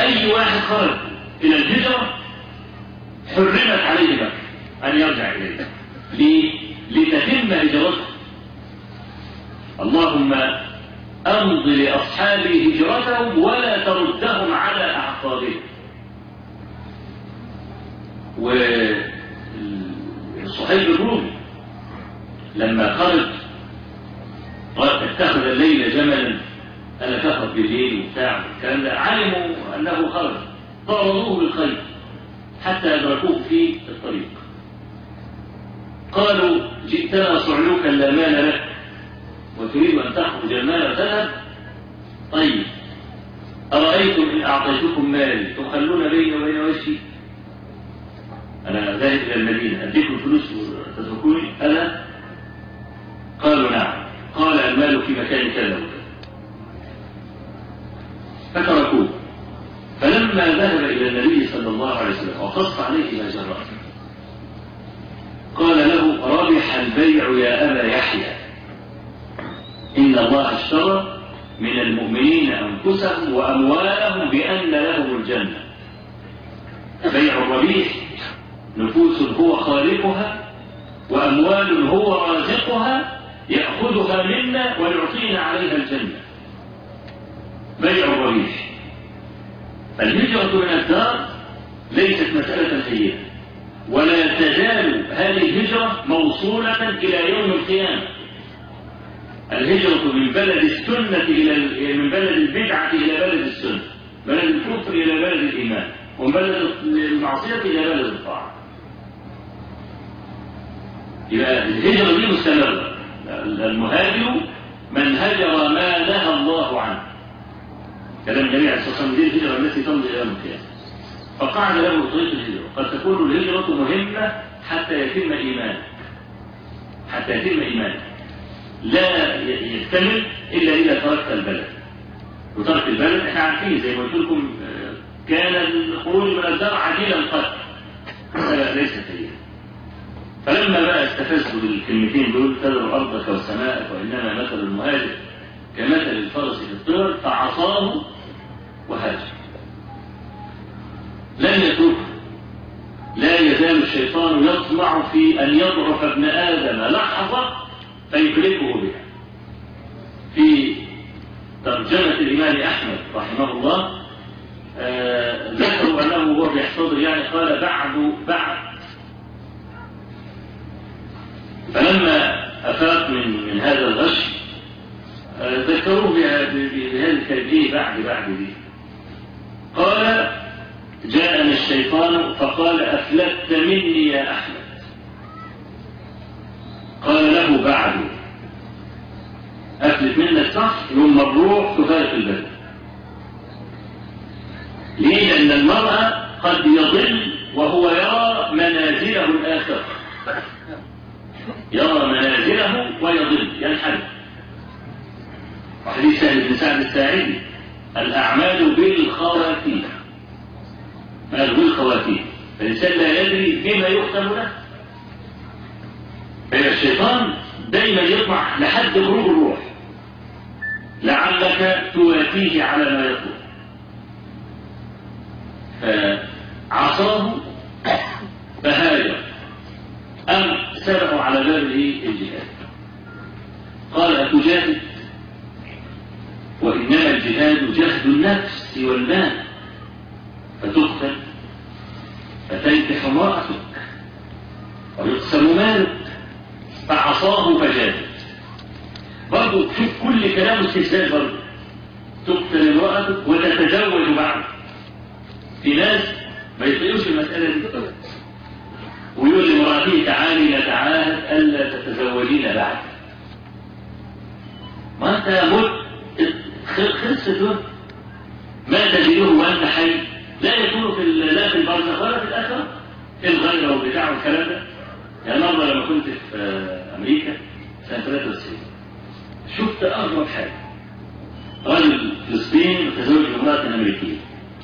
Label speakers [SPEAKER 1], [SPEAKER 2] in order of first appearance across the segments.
[SPEAKER 1] أي واحد خرج إلى الهجرة حرمت عليه مكة أن يرجع إليها ليه؟ لتتم هجرته اللهم أمض لأصحابي هجرتهم ولا تردهم على أعقابهم والصحيح الرومي لما خرج اتخذ الليل جملا أنا كفر بالليل وبتاع الكلام ده علموا أنه خرج طردوه بالخير حتى أدركوه في الطريق قالوا جئتنا صعلوكا لا مال لك وتريد أن تخرج المال وتذهب طيب أرأيتم إن أعطيتكم مال تخلون بيني وبين وجهي أنا ذاهب إلى المدينة أديكم فلوس وتتركوني ألا قالوا نعم قال المال في مكان كذا وكذا فتركوه فلما ذهب إلى النبي صلى الله عليه وسلم وقص عليه ما جرى قال له ربح البيع يا أبا يحيى إن الله اشترى من المؤمنين أنفسهم وأموالهم بأن لهم الجنة بيع الربيح نفوس هو خالقها وأموال هو رازقها يأخذها منا ويعطينا عليها الجنة بيع الربيح الهجرة من الدار ليست مسألة سيئة ولا تزال هذه الهجرة موصولة إلى يوم القيامة الهجرة من بلد السنة إلى من بلد البدعة إلى بلد السنة بلد الكفر إلى بلد الإيمان ومن بلد المعصية إلى بلد الطاعة يبقى الهجرة دي مستمرة المهاجر من هجر ما نهى الله عنه كلام النبي عليه الصلاة والسلام دي الهجرة التي تمضي إلى القيامة فقعد له طريق الهجرة قد تكون الهجرة مهمة حتى يتم إيمانك حتى يتم إيمانك لا يكتمل إلا إذا تركت البلد وترك البلد احنا عارفين زي ما قلت لكم كان الخروج من الدار عديل القتل هذا ليس سيئا فلما بقى استفزوا بالكلمتين دول تذر أرضك وسماءك وإنما مثل المهاجر كمثل الفرس في الطير فعصاه وهاجر لن يتوب لا يزال الشيطان يطمع في أن يضعف ابن آدم لحظة فيهلكه بها في ترجمة الإمام أحمد رحمه الله آه ذكروا أنه هو بيحتضر يعني قال بعد بعد فلما أفاق من من هذا الغش آه ذكروه بهذه الكلمة بعد بعد دي قال جاءني الشيطان فقال أفلت مني يا أحمد قال له بعد أفلت منك صح يوم الروح تفارق البدن ليه لأن المرأة قد يضل وهو يرى منازله الآخرة يرى منازله ويضل ينحرف وحديث سهل بن سعد الساعدي الأعمال بالخواتيم مال بالخواتيم فالإنسان لا يدري بما يختم له فإن الشيطان دايما يطمع لحد خروج الروح لعلك تواتيه على ما يطلب فعصاه فهاجر أم سبقوا على باب الجهاد قال أتجاهد وإنما الجهاد جهد النفس والمال فتقتل فتنكح امرأتك ويقسم مالك فعصاه فجاهد برضه شوف كل كلام استهزاء برضه تقتل امرأتك وتتزوج بعد في ناس ما يطيقوش المسألة دي ويقول لمرأته تعالي نتعاهد ألا تتزوجين بعد ما أنت مت خلص دول ما تجده وأنت حي لا يكون في لا في البرزخ ولا في الآخرة في الغيرة والبتاع والكلام ده يعني مرة لما كنت في أمريكا سنة 93 شفت أغرب حاجة رجل فلسطيني متزوج بامرأة أمريكية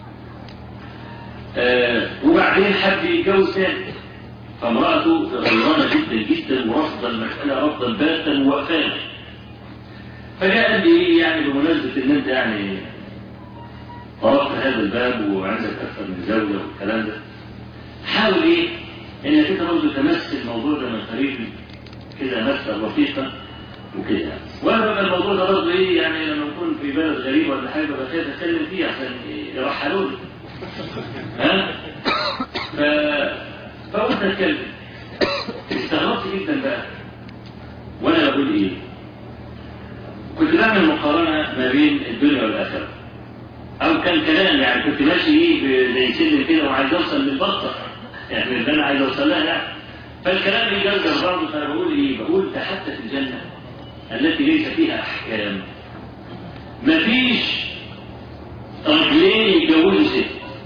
[SPEAKER 1] آه وبعدين حب يتجوز ثاني فامرأته غيرانة جدا جدا ورفض المسألة رفضا باتا ووقفانا فجاء قال لي يعني بمناسبة ان انت يعني طرقت هذا الباب وعندك اكثر من زوجه والكلام ده حاول ايه انك انت برضه تمس الموضوع ده من قريب كده مسا رفيقا وكده وانا بقى الموضوع ده برضه ايه يعني لما اكون في بلد غريب ولا حاجه ببقى خايف اتكلم فيه عشان يرحلوني ها ف فقلت اتكلم استغربت جدا بقى وانا بقول ايه كنت بعمل مقارنه ما بين الدنيا والاخره او كان كلام يعني كنت ماشي ايه زي سلم كده وعايز اوصل للبطه يعني اللي انا عايز اوصل لها يعني فالكلام يجرجر بعضه فانا بقول ايه بقول ده حتى في الجنه التي ليس فيها احكام مفيش رجلين يتجوزوا ست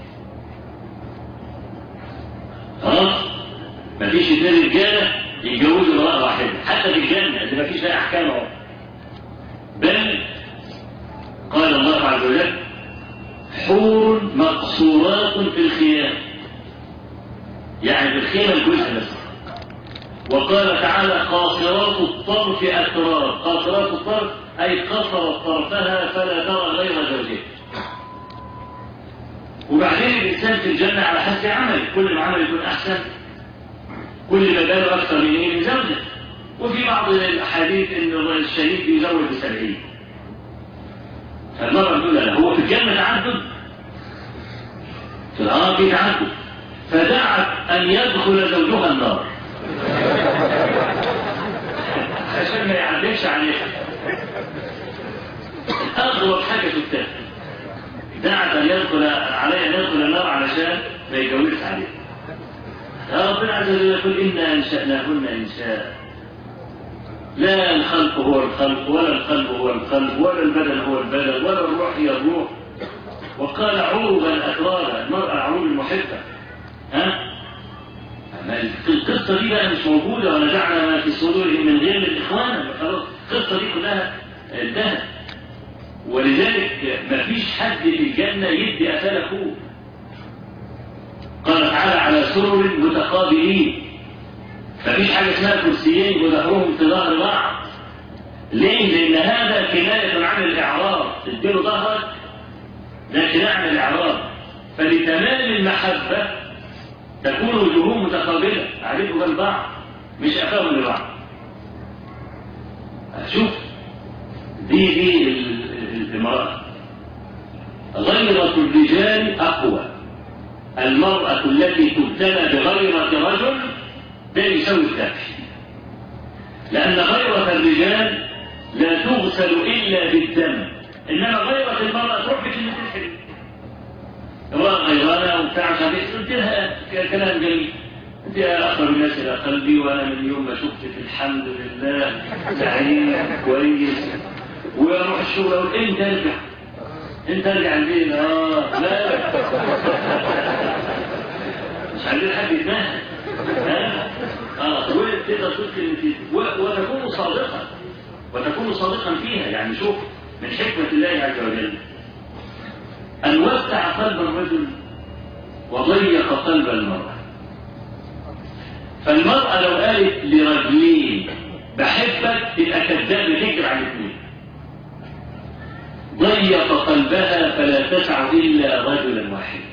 [SPEAKER 1] خلاص مفيش اثنين رجاله يتجوزوا امراه واحده حتى في الجنه اللي مفيش فيها احكام اهو بل قال الله عز وجل حور مقصورات في الخيام يعني في الخيمه الجزء بس وقال تعالى قاصرات الطرف أتراب قاصرات الطرف أي قصرت طرفها فلا ترى غير زوجها وبعدين الإنسان في الجنة على حسب عمله كل ما عمل يكون أحسن كل ما باله أكثر من إيه من زوجه وفي بعض الأحاديث إن الشهيد يزوج بسبعين فالمرة الأولى لا هو في الجنة تعدد في الأرض في تعدد فدعت أن يدخل زوجها النار عشان ما يعدلش عليها أغرب حاجة شفتها دعت أن يدخل علي أن يدخل النار علشان ما يجوزش عليها يا ربنا عز وجل يقول إنا أنشأناهن إنشاء لا الخلق هو الخلق ولا القلب هو القلب ولا البدن هو البدن ولا الروح هي الروح وقال عروبا أترابا المرأة العروب المحبة ها القصة دي بقى مش موجودة ونزعنا ما في صدورهم من غير الإخوان خلاص القصة دي كلها انتهت ولذلك ما فيش حد في الجنة يدي أثال أخوه قال تعالى على سرر متقابلين مفيش حاجة اسمها كرسيين وظهرهم في ظهر بعض ليه؟ لأن هذا كناية عن الإعراض تديله ظهرك ده كناية عن الإعراض فلتمام المحبة تكون وجوههم متقابلة قاعدين جنب بعض مش أفاهم لبعض شوف دي دي المرأة غيرة الرجال أقوى المرأة التي تبتلى بغيرة رجل ده يساوي الذبح لأن غيرة الرجال لا تغسل إلا بالدم إنما غيرة المرأة تروح بكلمة الحلم امرأة غيرانة وبتاع مش قلت لها كلام جميل انت يا اقرب الناس الى قلبي وانا من يوم ما شفتك الحمد لله سعيد كويس واروح الشغل اقول انت ارجع انت ارجع البيت اه لا مش عايزين حد يتنهى ها اه وتقدر تقول كلمتين وتكون صادقا وتكون صادقا فيها يعني شوف من حكمة الله عز وجل أن وسع قلب الرجل وضيق قلب المرأة فالمرأة لو قالت لرجلين بحبك تبقى كذاب بتكذب على الاثنين ضيق قلبها فلا تسع إلا رجلا واحدا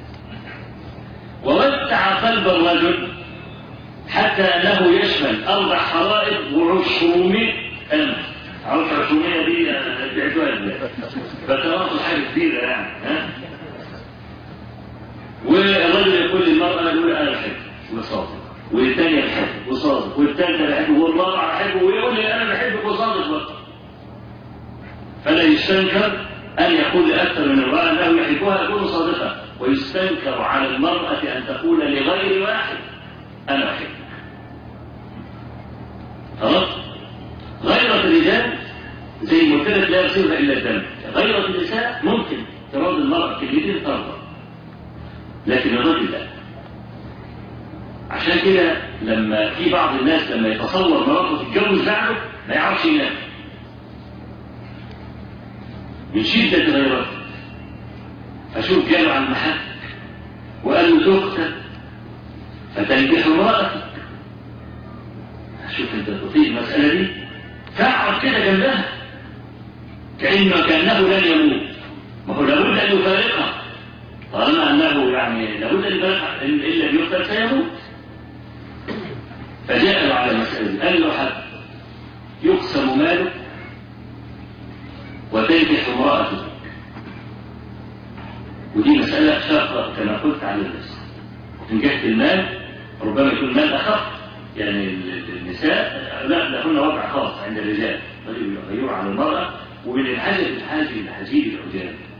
[SPEAKER 1] ووسع قلب الرجل حتى أنه يشمل أربع حرائق وعشرمية ألف عارف العشرمية دي بعتوها ازاي فتواصل حاجة كبيرة يعني ها والرجل يقول للمرأة يقول أنا بحبك وصادق والثانية بحبك وصادق والثالثة بحبك والرابعة بحبك ويقول لي أنا بحبك وصادق برضه فلا يستنكر أن يقول لأكثر من امرأة أنه يحبها يكون صادقا ويستنكر على المرأة أن تقول لغير واحد أنا أحبك خلاص غيرة الرجال زي ما قلت لك لا يصيبها إلا الدم غيرة النساء ممكن تراضي المرأة كلمتين ترضى لكن الرجل لا عشان كده لما في بعض الناس لما يتصور مراته تتجوز بعده ما يعرفش ينام من شدة غيرته فشوف جاله عن المحك وقال له زوجتك فتنكح امرأتك شوف انت تطيق المسألة دي تقعد كده جنبها كأنه كأنه لن يموت ما هو لابد أن يفارقها طالما أنه يعني لابد أن يفارقها إن إن لم يقتل سيموت فجاء على المسألة قال له حد يقسم ماله وتنكح امرأته ودي مسألة شاقة كما قلت على الناس إن جهة المال ربما يكون مال أخف يعني النساء لا لهن وضع خاص عند الرجال يغيروا على المرأة ومن الحاجة الحاجة لحجيج العجال